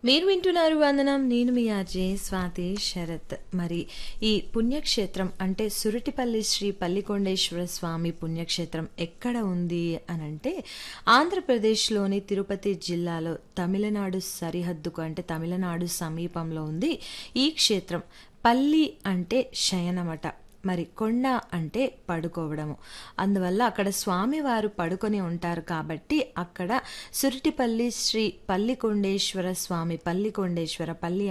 మీరు వింటున్నారు వందనం నేను మీ ఆర్జే స్వాతి శరత్ మరి ఈ పుణ్యక్షేత్రం అంటే సురటిపల్లి శ్రీ పల్లికొండేశ్వర స్వామి పుణ్యక్షేత్రం ఎక్కడ ఉంది అని అంటే ఆంధ్రప్రదేశ్లోని తిరుపతి జిల్లాలో తమిళనాడు సరిహద్దుకు అంటే తమిళనాడు సమీపంలో ఉంది ఈ క్షేత్రం పల్లి అంటే శయనమట మరి కొండ అంటే పడుకోవడము అందువల్ల అక్కడ స్వామివారు పడుకొని ఉంటారు కాబట్టి అక్కడ సురిటిపల్లి శ్రీ పల్లికొండేశ్వర స్వామి పల్లికొండేశ్వర పల్లి